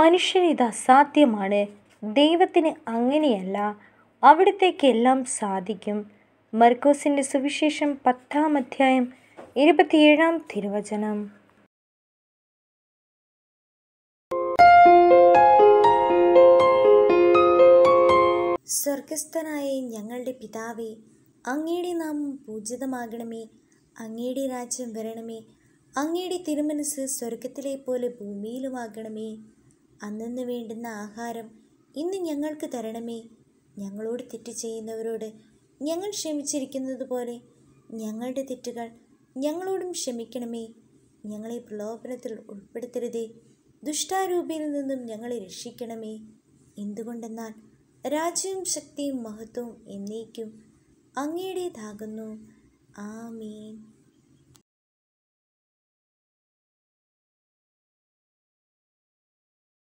മനുഷ്യന് ഇത് അസാധ്യമാണ് ദൈവത്തിന് അങ്ങനെയല്ല അവിടത്തേക്ക് എല്ലാം സാധിക്കും മർക്കോസിൻ്റെ സുവിശേഷം പത്താം അധ്യായം ഇരുപത്തിയേഴാം തിരുവചനം സ്വർഗസ്ഥനായ ഞങ്ങളുടെ പിതാവേ അങ്ങയുടെ നാമം പൂജിതമാകണമേ അങ്ങയുടെ രാജ്യം വരണമേ അങ്ങയുടെ തിരുമനസ് സ്വർഗത്തിലെ പോലെ ഭൂമിയിലുമാകണമേ അന്നു വേണ്ടുന്ന ആഹാരം ഇന്ന് ഞങ്ങൾക്ക് തരണമേ ഞങ്ങളോട് തെറ്റ് ചെയ്യുന്നവരോട് ഞങ്ങൾ ക്ഷമിച്ചിരിക്കുന്നത് പോലെ ഞങ്ങളുടെ തെറ്റുകൾ ഞങ്ങളോടും ക്ഷമിക്കണമേ ഞങ്ങളെ പ്രലോഭനത്തിൽ ഉൾപ്പെടുത്തരുതേ ദുഷ്ടാരൂപിയിൽ നിന്നും ഞങ്ങളെ രക്ഷിക്കണമേ എന്തുകൊണ്ടെന്നാൽ രാജ്യവും ശക്തിയും മഹത്വവും എന്നേക്കും അങ്ങയുടേതാകുന്നു ആമീൻ